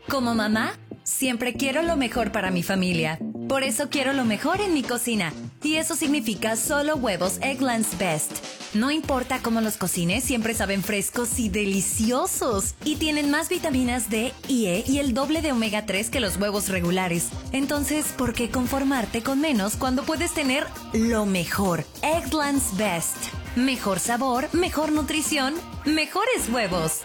Como mamá, siempre quiero lo mejor para mi familia. Por eso quiero lo mejor en mi cocina. Y eso significa solo huevos Egglands Best. No importa cómo los cocines, siempre saben frescos y deliciosos. Y tienen más vitaminas D y E y el doble de omega 3 que los huevos regulares. Entonces, ¿por qué conformarte con menos cuando puedes tener lo mejor? Egglands Best. Mejor sabor, mejor nutrición, mejores huevos.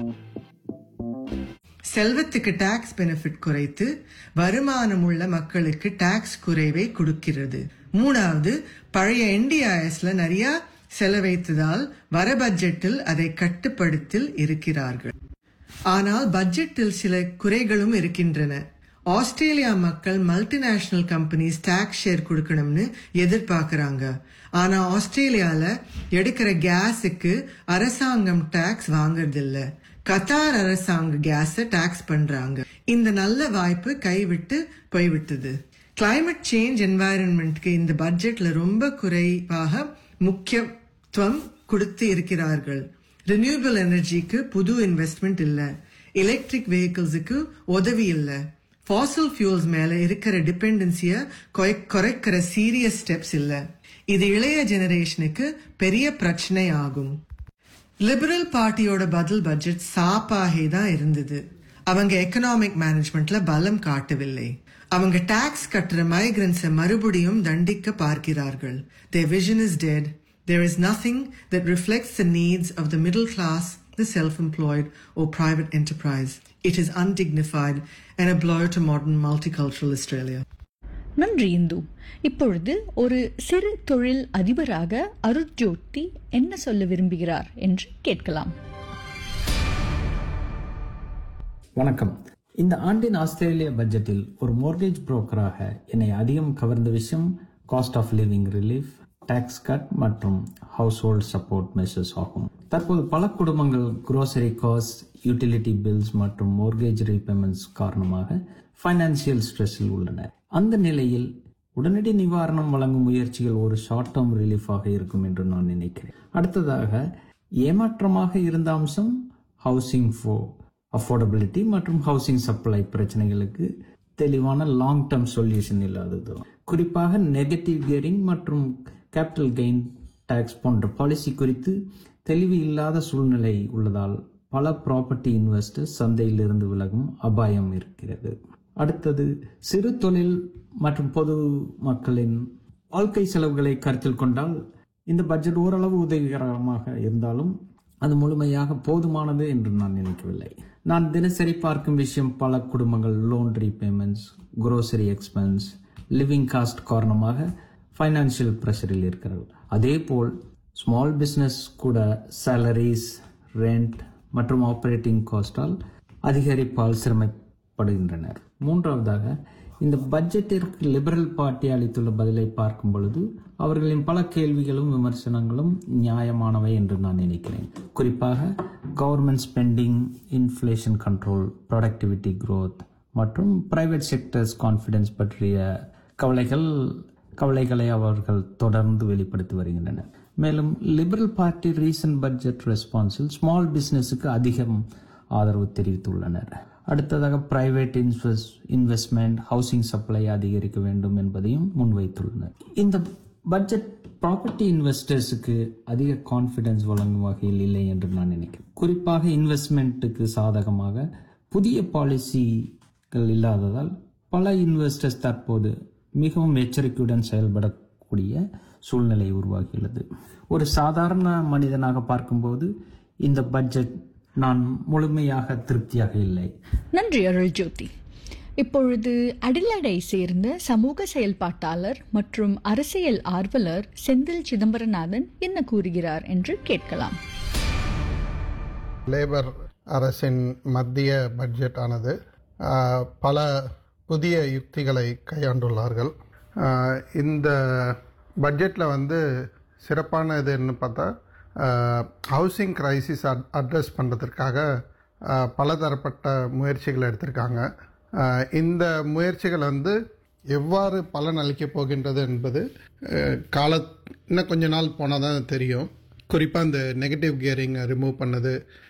செல்வத்துக்கு tax benefit குறைத்து வருமானமுள்ள மக்களுக்கு tax குறைவை கொடுக்கிறது மூணாவது பழைய என்டிஐஎஸ்ல நிறைய செலவைத்ததால் வர பட்ஜெட்டில் அதை கட்டுப்படுத்தில் இருக்கிறார்கள் ஆனால் பட்ஜெட்டில் சில குறைகளும் இருக்கின்றன ஆஸ்திரேலியா மக்கள் மல்டிநேஷனல் கம்பெனிஸ் டாக்ஸ் ஷேர் கொடுக்கணும்னு எதிர்பார்க்கறாங்க ஆனா ஆஸ்திரேலியால எடுக்கிற கேஸுக்கு அரசாங்கம் டாக்ஸ் வாங்குறதில்ல கத்தார் அரசாங்க கேஸ டாக்ஸ் பண்றாங்க இந்த நல்ல வாய்ப்பு கைவிட்டு போய்விட்டது கிளைமேட் சேஞ்ச் என்வாயரன்மெண்ட்க்கு இந்த பட்ஜெட்ல ரொம்ப குறைவாக முக்கியத்துவம் கொடுத்து இருக்கிறார்கள் ரினியூவபிள் எனர்ஜிக்கு புது இன்வெஸ்ட்மெண்ட் இல்ல எலக்ட்ரிக் வெஹிக்கிள்ஸுக்கு உதவி இல்ல ஃபாசில் ஃபியூல்ஸ் மேல இருக்கிற டிபெண்டன்சிய குறைக்கிற சீரியஸ் ஸ்டெப்ஸ் இல்ல இது இளைய ஜெனரேஷனுக்கு பெரிய பிரச்சனை ஆகும் லிபரல் பார்ட்டியோட பதில் பட்ஜெட் சாப்பாகே தான் இருந்தது அவங்க எக்கனாமிக் மேனேஜ்மெண்ட்ல பலம் காட்டவில்லை அவங்க டாக்ஸ் கட்டுற மைக்ரன்ஸை மறுபடியும் தண்டிக்க பார்க்கிறார்கள் their vision is dead there is nothing that reflects the needs of the middle class the self-employed or private enterprise it is undignified and a blow to modern multicultural australia நன்றி இந்து இப்பொழுது ஒரு சிறு தொழில் அதிபராக அருட்ஜோதி என்ன சொல்ல விரும்புகிறார் என்று கேட்கலாம் வணக்கம் இந்த ஆண்டின் ஆஸ்திரேலிய பட்ஜெட்டில் ஒரு மோர்கேஜ் புரோக்கராக என்னை அதிகம் கவர்ந்த விஷயம் cost of living relief tax cut மற்றும் ஹவுஸ் ஹோல்ட் சப்போர்ட் மெஷர்ஸ் ஆகும் தற்போது பல குடும்பங்கள் grocery காஸ்ட் யூட்டிலிட்டி பில்ஸ் மற்றும் மோர்கேஜ் ரீபேமெண்ட்ஸ் காரணமாக ஃபைனான்சியல் ஸ்ட்ரெஸ்ஸில் உள்ளனர் அந்த நிலையில் உடனடி நிவாரணம் வழங்கும் முயற்சிகள் ஒரு ஷார்ட் டேர்ம் ரிலீஃபாக இருக்கும் என்று நான் நினைக்கிறேன் அடுத்ததாக ஏமாற்றமாக இருந்த அம்சம் ஹவுசிங் ஃபோ அஃபோர்டபிலிட்டி மற்றும் ஹவுசிங் சப்ளை பிரச்சனைகளுக்கு தெளிவான லாங் டேர்ம் சொல்யூஷன் இல்லாதது குறிப்பாக நெகட்டிவ் கியரிங் மற்றும் கேபிட்டல் கெயின் டாக்ஸ் போன்ற பாலிசி குறித்து தெளிவு இல்லாத சூழ்நிலை உள்ளதால் பல ப்ராப்பர்ட்டி இன்வெஸ்டர்ஸ் சந்தையிலிருந்து விலகும் அபாயம் இருக்கிறது அடுத்தது சிறு தொழில் மற்றும் பொது மக்களின் வாழ்க்கை செலவுகளை கருத்தில் கொண்டால் இந்த பட்ஜெட் ஓரளவு உதவிகரமாக இருந்தாலும் அது முழுமையாக போதுமானது என்று நான் நினைக்கவில்லை நான் தினசரி பார்க்கும் விஷயம் பல குடும்பங்கள் loan repayments grocery expense living cost காரணமாக ஃபைனான்சியல் ப்ரெஷரில் இருக்கிறார்கள் அதே போல் ஸ்மால் பிஸ்னஸ் கூட salaries ரெண்ட் மற்றும் ஆப்ரேட்டிங் காஸ்டால் அதிகரிப்பால் சிரமப்படுகின்றனர் மூன்றாவதாக இந்த பட்ஜெட்டிற்கு லிபரல் பார்ட்டி அளித்துள்ள பதிலை பார்க்கும் பொழுது அவர்களின் பல கேள்விகளும் விமர்சனங்களும் நியாயமானவை என்று நான் நினைக்கிறேன் குறிப்பாக government spending inflation control productivity growth மற்றும் பிரைவேட் செக்டர்ஸ் கான்ஃபிடன்ஸ் பற்றிய கவலைகள் கவலைகளை அவர்கள் தொடர்ந்து வெளிப்படுத்தி வருகின்றனர் மேலும் லிபரல் பார்ட்டி ரீசன்ட் பட்ஜெட் ரெஸ்பான்ஸில் ஸ்மால் பிசினஸுக்கு அதிகம் ஆதரவு தெரிவித்துள்ளனர் அடுத்ததாக private invest investment housing supply அதிகரிக்க வேண்டும் என்பதையும் முன்வைத்துள்ளனர் இந்த பட்ஜெட் ப்ராப்பர்ட்டி இன்வெஸ்டர்ஸுக்கு அதிக கான்ஃபிடன்ஸ் வழங்கும் வகையில் இல்லை என்று நான் நினைக்கிறேன் குறிப்பாக இன்வெஸ்ட்மெண்ட்டுக்கு சாதகமாக புதிய பாலிசிகள் இல்லாததால் பல இன்வெஸ்டர்ஸ் தற்போது மிகவும் எச்சரிக்கையுடன் செயல்படக்கூடிய சூழ்நிலை உருவாகியுள்ளது ஒரு சாதாரண மனிதனாக பார்க்கும்போது இந்த பட்ஜெட் நான் முழுமையாக திருப்தியாக இல்லை நன்றி அருள்ஜோதி இப்பொழுது அடிலடை சேர்ந்த சமூக செயல்பாட்டாளர் மற்றும் அரசியல் ஆர்வலர் செந்தில் சிதம்பரநாதன் என்ன கூறுகிறார் என்று கேட்கலாம் லேபர் அரசின் மத்திய பட்ஜெட் ஆனது ஆஹ், பல புதிய யுக்திகளை கையாண்டுள்ளார்கள் ஆஹ், இந்த பட்ஜெட்டில் வந்து சிறப்பானது என்ன பார்த்தா ஹவுசிங் கிரைசிஸ் அட்ரஸ் பண்ணுறதுக்காக பலதரப்பட்ட முயற்சிகள் எடுத்திருக்காங்க ஆஹ், இந்த முயற்சிகள் வந்து எவ்வாறு பலன் அளிக்கப் போகின்றது என்பது ஆஹ், கால இன்னும் கொஞ்ச நாள் போனால் தான் தெரியும் குறிப்பாக இந்த நெகட்டிவ் கியரிங்கை ரிமூவ் பண்ணது